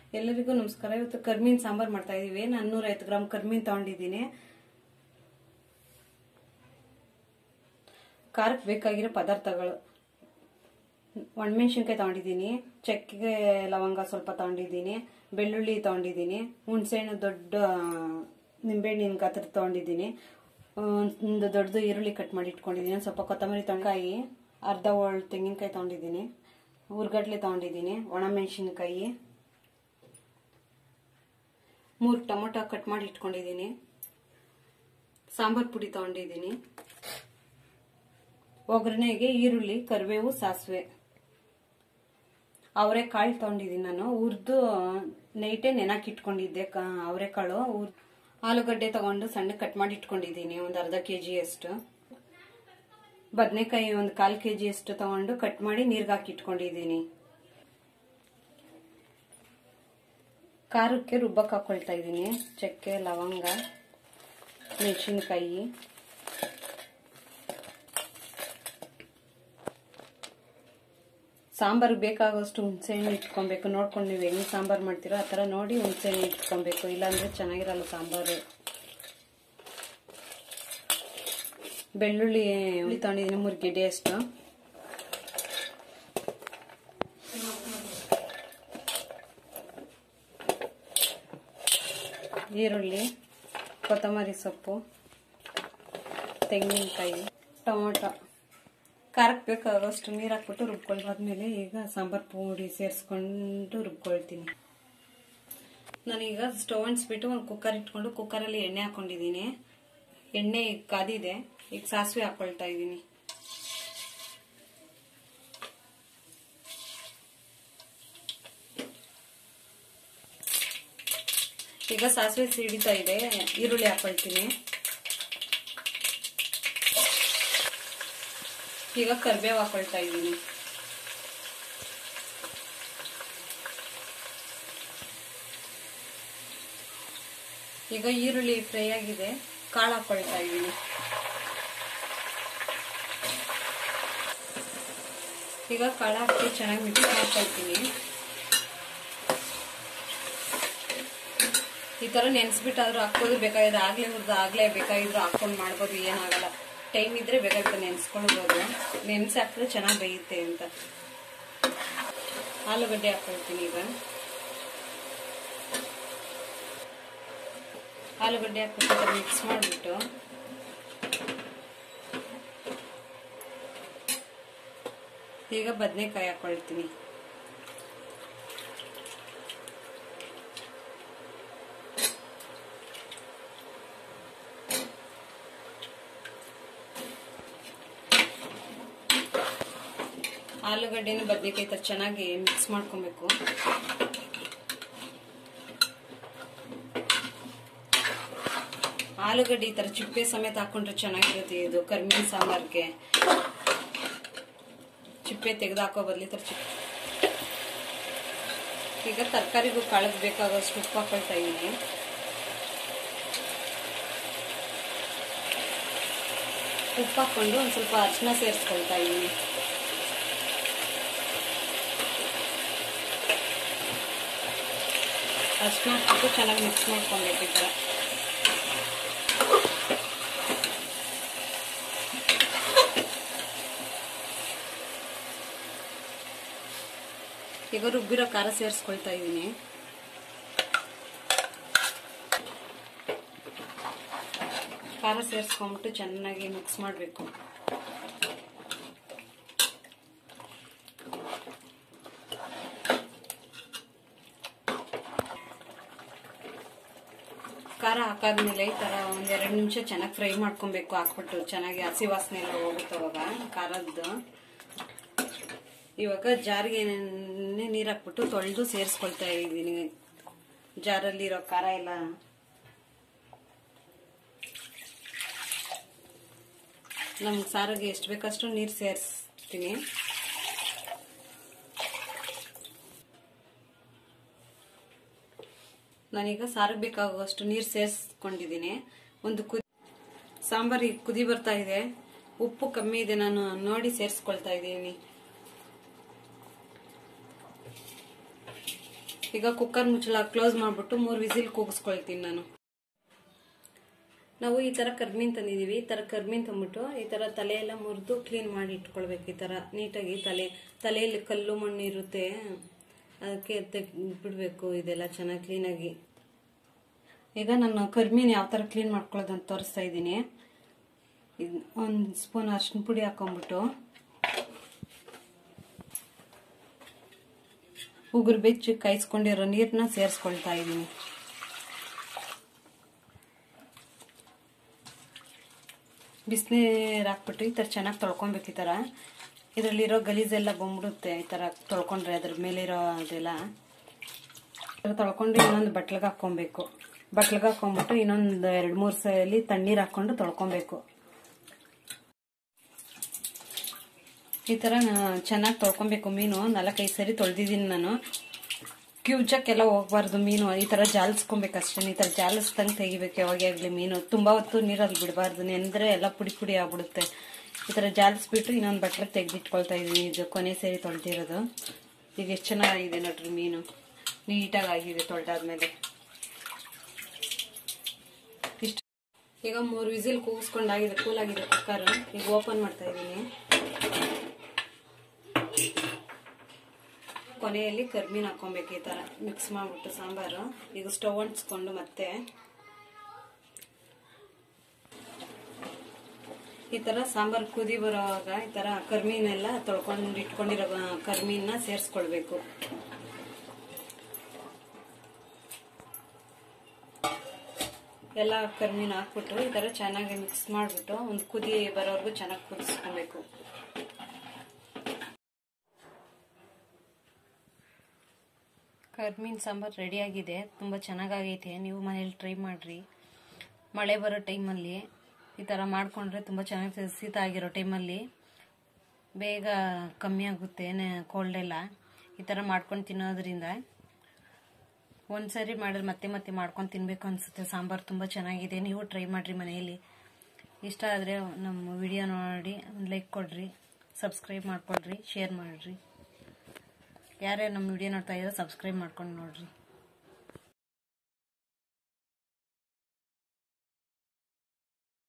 ಎಲ್ಲರಿಗೂ ನಮಸ್ಕಾರ ಇವತ್ತು ಕರ್ಮೀನ್ ಸಾಂಬಾರ್ ಮಾಡ್ತಾ ಇದೀವಿ ನಾನು ನೂರೈವತ್ತು ಗ್ರಾಮ್ ಕರ್ಮೀನ್ ತಗೊಂಡಿದ್ದೀನಿ ಖಾರಕ್ಕೆ ಬೇಕಾಗಿರೋ ಪದಾರ್ಥಗಳು ಒಣಮೆಣಸಿನ್ಕಾಯಿ ತಗೊಂಡಿದ್ದೀನಿ ಚಕ್ಕೆ ಲವಂಗ ಸ್ವಲ್ಪ ತಗೊಂಡಿದ್ದೀನಿ ಬೆಳ್ಳುಳ್ಳಿ ತಗೊಂಡಿದ್ದೀನಿ ಹುಣಸೆಹಣ್ಣು ದೊಡ್ಡ ನಿಂಬೆಹಣ್ಣಿನ ಗಾತ್ರ ತಗೊಂಡಿದ್ದೀನಿ ಒಂದು ದೊಡ್ಡದು ಈರುಳ್ಳಿ ಕಟ್ ಮಾಡಿ ಇಟ್ಕೊಂಡಿದ್ದೀನಿ ಸ್ವಲ್ಪ ಕೊತ್ತಂಬರಿ ತೊಂಡಕಾಯಿ ಅರ್ಧ ಒಳ್ಳು ತೆಂಗಿನಕಾಯಿ ತಗೊಂಡಿದ್ದೀನಿ ಉರ್ಗಡ್ಲೆ ತಗೊಂಡಿದ್ದೀನಿ ಒಣಮೆಣಸಿನ್ಕಾಯಿ ಮೂರು ಟೊಮೊಟೊ ಕಟ್ ಮಾಡಿ ಇಟ್ಕೊಂಡಿದ್ದೀನಿ ಸಾಂಬಾರ್ ಪುಡಿ ತಗೊಂಡಿದ್ದೀನಿ ಒಗ್ಗರಣೆಗೆ ಈರುಳ್ಳಿ ಕರಿಬೇವು ಸಾಸಿವೆ ಅವರೆಕಾಳು ತಗೊಂಡಿದ್ದೀನಿ ನಾನು ಹುರಿದು ನೈಟೇ ನೆನಕ್ಕೆ ಇಟ್ಕೊಂಡಿದ್ದೆ ಅವರೆಕಾಳು ಹುರ್ ಆಲೂಗಡ್ಡೆ ತಗೊಂಡು ಸಣ್ಣ ಕಟ್ ಮಾಡಿ ಇಟ್ಕೊಂಡಿದ್ದೀನಿ ಒಂದು ಅರ್ಧ ಕೆ ಅಷ್ಟು ಬದನೆಕಾಯಿ ಒಂದು ಕಾಲು ಕೆ ಅಷ್ಟು ತಗೊಂಡು ಕಟ್ ಮಾಡಿ ನೀರ್ಗೆ ಹಾಕಿ ಇಟ್ಕೊಂಡಿದ್ದೀನಿ ಖಾರಕ್ಕೆ ರುಬ್ಬಕ್ಕೆ ಹಾಕೊಳ್ತಾ ಇದ್ದೀನಿ ಚಕ್ಕೆ ಲವಂಗ ಮೆಣಸಿನ್ಕಾಯಿ ಸಾಂಬಾರು ಬೇಕಾಗೋಷ್ಟು ಹುಣಸೆಹಣ್ಣು ಇಟ್ಕೊಬೇಕು ನೋಡ್ಕೊಂಡು ನೀವು ಹೆಂಗೆ ಸಾಂಬಾರು ಮಾಡ್ತೀರೋ ಆ ಥರ ನೋಡಿ ಹುಣಸೆಹಣ್ಣು ಇಟ್ಕೊಬೇಕು ಇಲ್ಲಾಂದ್ರೆ ಚೆನ್ನಾಗಿರಲ್ಲ ಸಾಂಬಾರು ಬೆಳ್ಳುಳ್ಳಿ ಹುಳಿ ತಗೊಂಡಿದ್ದೀನಿ ಮೂರು ಗೆಡ್ಡೆ ಅಷ್ಟು ಈರುಳ್ಳಿ ಕೊತ್ತಂಬರಿ ಸೊಪ್ಪು ತೆಂಗಿನಕಾಯಿ ಟೊಮೊಟೊ ಖಾರಕ್ಕೆ ಬೇಕಾಗೋಷ್ಟು ನೀರು ಹಾಕ್ಬಿಟ್ಟು ರುಬ್ಕೊಳ್ಬಾದ್ಮೇಲೆ ಈಗ ಸಾಂಬಾರ್ ಪುಡಿ ಸೇರಿಸ್ಕೊಂಡು ರುಬ್ಕೊಳ್ತೀನಿ ನಾನೀಗ ಸ್ಟವ್ ಅಂಟಿಸ್ಬಿಟ್ಟು ಒಂದು ಕುಕ್ಕರ್ ಇಟ್ಕೊಂಡು ಕುಕ್ಕರಲ್ಲಿ ಎಣ್ಣೆ ಹಾಕೊಂಡಿದ್ದೀನಿ ಎಣ್ಣೆ ಕಾದಿದೆ ಈಗ ಸಾಸಿವೆ ಹಾಕೊಳ್ತಾ ಇದ್ದೀನಿ ಈಗ ಸಾಸಿವೆ ಸಿಡಿತಾ ಇದೆ ಈರುಳ್ಳಿ ಹಾಕೊಳ್ತೀನಿ ಈಗ ಕರಿಬೇವು ಹಾಕೊಳ್ತಾ ಇದ್ದೀನಿ ಈಗ ಈರುಳ್ಳಿ ಫ್ರೈ ಆಗಿದೆ ಕಾಳು ಹಾಕೊಳ್ತಾ ಇದ್ದೀನಿ ಈಗ ಕಾಳು ಹಾಕಿ ಚೆನ್ನಾಗಿ ಮಿಕ್ಸ್ ಮಾಡ್ಕೊಳ್ತೀನಿ ಈ ತರ ನೆನ್ಸ್ಬಿಟ್ಟಾದ್ರೂ ಹಾಕೋದು ಬೇಕಾಗಿದೆ ಆಗ್ಲೇ ಹುರಿದು ಆಗ್ಲೇ ಬೇಕಾಗಿದ್ರು ಹಾಕೊಂಡು ಮಾಡ್ಬೋದು ಏನಾಗಲ್ಲ ಟೈಮ್ ಇದ್ರೆ ಬೇಕಾಗುತ್ತೆ ನೆನ್ಸ್ಕೊಳ್ಬೋದು ನೆನ್ಸಿ ಹಾಕಿದ್ರೆ ಚೆನ್ನಾಗಿ ಬೇಯುತ್ತೆ ಅಂತ ಆಲೂಗಡ್ಡೆ ಹಾಕೊಳ್ತೀನಿ ಈಗ ಆಲೂಗಡ್ಡೆ ಹಾಕ್ಬಿಟ್ಟು ಮಿಕ್ಸ್ ಮಾಡಿಬಿಟ್ಟು ಈಗ ಬದನೆಕಾಯಿ ಹಾಕೊಳ್ತೀನಿ ಆಲೂಗಡ್ಡೆನ ಬದನೆಕಾಯಿ ತರ ಚೆನ್ನಾಗಿ ಮಿಕ್ಸ್ ಮಾಡ್ಕೊಬೇಕು ಆಲೂಗಡ್ಡೆ ಈ ತರ ಚಿಪ್ಪೆ ಸಮೇತ ಹಾಕೊಂಡ್ರೆ ಚೆನ್ನಾಗಿರುತ್ತೆ ಇದು ಕರ್ಮೀನ್ ಸಾಂಬಾರ್ಗೆ ಚಿಪ್ಪೆ ತೆಗೆದು ಹಾಕೋ ಬದಲಿ ತರ ಚಿಪ್ಪೆ ಈಗ ತರಕಾರಿಗೂ ಕಾಳಗ್ ಬೇಕಾಗೋಷ್ಟು ಉಪ್ಪು ಹಾಕೊಳ್ತಾ ಇದ್ದೀನಿ ಉಪ್ಪು ಹಾಕೊಂಡು ಒಂದು ಸ್ವಲ್ಪ ಅರಿಶಿನ ಸೇರಿಸ್ಕೊಳ್ತಾ ಇದ್ದೀನಿ ಅರಿಶಿನ ಹಾಕ್ಬಿಟ್ಟು ಚೆನ್ನಾಗಿ ಮಿಕ್ಸ್ ಮಾಡ್ಕೊಬೇಕು ಈ ಥರ ಈಗ ರುಬ್ಬಿರೋ ಖಾರ ಸೇರಿಸ್ಕೊಳ್ತಾ ಇದ್ದೀನಿ ಖಾರ ಸೇರಿಸ್ಕೊಂಬಿಟ್ಟು ಚೆನ್ನಾಗಿ ಮಿಕ್ಸ್ ಮಾಡಬೇಕು ಖಾರ ಹಾಕಾದ್ಮೇಲೆ ಈ ತರ ಒಂದ್ ಎರಡು ನಿಮಿಷ ಚೆನ್ನಾಗಿ ಫ್ರೈ ಮಾಡ್ಕೊಬೇಕು ಹಾಕ್ಬಿಟ್ಟು ಚೆನ್ನಾಗಿ ಹಸಿ ವಾಸನೆ ಎಲ್ಲ ಹೋಗುತ್ತೆ ಅವಾಗ ಖಾರದ್ದು ಇವಾಗ ಜಾರಿಗೆ ನೀರು ಹಾಕ್ಬಿಟ್ಟು ತೊಳೆದು ಸೇರಿಸ್ಕೊಳ್ತಾ ಇದ್ದೀನಿ ಜಾರಲ್ಲಿರೋ ಖಾರ ಎಲ್ಲ ನಮ್ಗೆ ಸಾರಿಗೆ ಎಷ್ಟು ಬೇಕಷ್ಟು ನೀರು ಸೇರಿಸ್ತೀನಿ ನಾನೀಗ ಸಾರಿಗೆ ಬೇಕಾಗುವಷ್ಟು ನೀರು ಸೇರಿಸ್ಕೊಂಡಿದ್ದೀನಿ ಒಂದು ಕುದಿ ಸಾಂಬಾರು ಕುದಿ ಬರ್ತಾ ಇದೆ ಉಪ್ಪು ಕಮ್ಮಿ ಇದೆ ನಾನು ನೋಡಿ ಸೇರಿಸ್ಕೊಳ್ತಾ ಇದ್ದೀನಿ ಈಗ ಕುಕ್ಕರ್ ಮುಚ್ಚಳ ಕ್ಲೋಸ್ ಮಾಡ್ಬಿಟ್ಟು ಮೂರು ವಿಸಿಲ್ ಕೂಗಿಸ್ಕೊಳ್ತೀನಿ ನಾನು ನಾವು ಈ ತರ ಕರ್ಮೀನ್ ತಂದಿದೀವಿ ಈ ತರ ಕರ್ಮೀನ್ ತಂದ್ಬಿಟ್ಟು ಈ ತರ ತಲೆ ಎಲ್ಲ ಮುರಿದು ಕ್ಲೀನ್ ಮಾಡಿ ಇಟ್ಕೊಳ್ಬೇಕು ಈ ತರ ನೀಟಾಗಿ ತಲೆ ತಲೆಯಲ್ಲಿ ಕಲ್ಲು ಮಣ್ಣು ಇರುತ್ತೆ ಅದಕ್ಕೆ ಬಿಡಬೇಕು ಇದೆಲ್ಲ ಚೆನ್ನಾಗಿ ಕ್ಲೀನಾಗಿ ಈಗ ನಾನು ಕರ್ಮೀನ್ ಯಾವ ತರ ಕ್ಲೀನ್ ಮಾಡ್ಕೊಳ್ಳೋದು ಅಂತ ತೋರಿಸ್ತಾ ಇದ್ದೀನಿ ಒಂದು ಸ್ಪೂನ್ ಅರ್ಶಿನ ಪುಡಿ ಹಾಕೊಂಡ್ಬಿಟ್ಟು ಉಗುರು ಬೆಚ್ಚಿ ಕಾಯಿಸ್ಕೊಂಡಿರೋ ನೀರನ್ನ ಸೇರಿಸ್ಕೊಳ್ತಾ ಇದ್ದೀನಿ ಬಿಸಿನೀರು ಹಾಕ್ಬಿಟ್ಟು ಈ ಥರ ಚೆನ್ನಾಗಿ ತೊಳ್ಕೊಬೇಕು ಈ ಥರ ಇದರಲ್ಲಿರೋ ಗಲೀಜೆಲ್ಲ ಬಂದ್ಬಿಡುತ್ತೆ ಈ ಥರ ತೊಳ್ಕೊಂಡ್ರೆ ಅದ್ರ ಮೇಲಿರೋ ಅದೆಲ್ಲ ಈ ಥರ ತೊಳ್ಕೊಂಡು ಇನ್ನೊಂದು ಬಟ್ಲಿಗೆ ಹಾಕ್ಕೊಬೇಕು ಬಟ್ಲಿಗೆ ಹಾಕ್ಕೊಂಬಿಟ್ಟು ಇನ್ನೊಂದು ಎರಡು ಮೂರು ಸಲ ತಣ್ಣೀರು ಹಾಕ್ಕೊಂಡು ತೊಳ್ಕೊಬೇಕು ಈ ಥರ ಚೆನ್ನಾಗಿ ತೊಳ್ಕೊಬೇಕು ಮೀನು ನಾಲ್ಕೈದು ಸರಿ ತೊಳೆದಿದ್ದೀನಿ ನಾನು ಕ್ಯೂಚಕ್ಕೆಲ್ಲ ಹೋಗ್ಬಾರ್ದು ಮೀನು ಈ ಥರ ಜಾಲಿಸ್ಕೊಬೇಕು ಅಷ್ಟೇ ಈ ಥರ ಜಾಲಿಸ್ದಂಗೆ ತೆಗಿಬೇಕು ಯಾವಾಗೇ ಆಗಲಿ ಮೀನು ತುಂಬ ಹೊತ್ತು ನೀರಲ್ಲಿ ಬಿಡಬಾರ್ದು ನೆಂದರೆ ಎಲ್ಲ ಪುಡಿ ಪುಡಿ ಆಗ್ಬಿಡುತ್ತೆ ಈ ಥರ ಜಾಲಿಸ್ಬಿಟ್ಟು ಇನ್ನೊಂದು ಬಟ್ಲಿಗೆ ತೆಗೆದಿಟ್ಕೊಳ್ತಾ ಇದ್ದೀನಿ ಇದು ಕೊನೆ ಸೇರಿ ತೊಳೆದಿರೋದು ಈಗ ಎಷ್ಟು ಚೆನ್ನಾಗಿದೆ ನೋಡ್ರಿ ಮೀನು ನೀಟಾಗಿ ಆಗಿದೆ ತೊಳೆದಾದ್ಮೇಲೆ ಇಷ್ಟು ಈಗ ಮೂರು ವಿಸಿಲ್ ಕೂಗಿಸ್ಕೊಂಡಾಗಿದೆ ಕೂಲಾಗಿದೆ ಕುಕ್ಕರ್ ಈಗ ಓಪನ್ ಮಾಡ್ತಾ ಇದ್ದೀನಿ ಕೊನೆಯಲ್ಲಿ ಕರ್ಮೀನ್ ಹಾಕೊಬೇಕು ಈ ಥರ ಮಿಕ್ಸ್ ಮಾಡಿಬಿಟ್ಟು ಸಾಂಬಾರು ಈಗ ಸ್ಟವ್ ಅಂಟಿಸ್ಕೊಂಡು ಮತ್ತೆ ಈ ಥರ ಸಾಂಬಾರು ಕುದಿ ಬರೋವಾಗ ಈ ಥರ ಕರ್ಮೀನೆಲ್ಲ ತೊಳ್ಕೊಂಡು ಇಟ್ಕೊಂಡಿರೋ ಕರ್ಮೀನ ಸೇರಿಸ್ಕೊಳ್ಬೇಕು ಎಲ್ಲ ಕರ್ಮೀನ ಹಾಕ್ಬಿಟ್ಟು ಈ ಥರ ಚೆನ್ನಾಗಿ ಮಿಕ್ಸ್ ಮಾಡಿಬಿಟ್ಟು ಒಂದು ಕುದಿ ಬರೋವರೆಗೂ ಚೆನ್ನಾಗಿ ಕುದಿಸ್ಕೊಬೇಕು ಕರ್ಮೀನ್ ಸಾಂಬಾರು ರೆಡಿಯಾಗಿದೆ ತುಂಬ ಚೆನ್ನಾಗಾಗೈತೆ ನೀವು ಮನೇಲಿ ಟ್ರೈ ಮಾಡಿರಿ ಮಳೆ ಬರೋ ಟೈಮಲ್ಲಿ ಈ ಥರ ಮಾಡಿಕೊಂಡ್ರೆ ತುಂಬ ಚೆನ್ನಾಗಿ ಶೀತ ಆಗಿರೋ ಟೈಮಲ್ಲಿ ಬೇಗ ಕಮ್ಮಿ ಆಗುತ್ತೆ ಕೋಲ್ಡ್ ಎಲ್ಲ ಈ ಥರ ಮಾಡ್ಕೊಂಡು ತಿನ್ನೋದ್ರಿಂದ ಒಂದು ಸರಿ ಮಾಡಿದ್ರೆ ಮತ್ತೆ ಮತ್ತೆ ಮಾಡ್ಕೊಂಡು ತಿನ್ನಬೇಕು ಅನಿಸುತ್ತೆ ಸಾಂಬಾರು ತುಂಬ ಚೆನ್ನಾಗಿದೆ ನೀವು ಟ್ರೈ ಮಾಡಿರಿ ಮನೆಯಲ್ಲಿ ಇಷ್ಟ ಆದರೆ ನಮ್ಮ ವಿಡಿಯೋ ನೋಡಿ ಒಂದು ಲೈಕ್ ಕೊಡಿರಿ ಸಬ್ಸ್ಕ್ರೈಬ್ ಮಾಡ್ಕೊಳ್ರಿ ಶೇರ್ ಮಾಡಿರಿ ಯಾರ್ಯಾರು ನಮ್ಮ ವಿಡಿಯೋ ನೋಡ್ತಾ ಇರೋ ಸಬ್ಸ್ಕ್ರೈಬ್ ಮಾಡ್ಕೊಂಡು ನೋಡ್ರಿ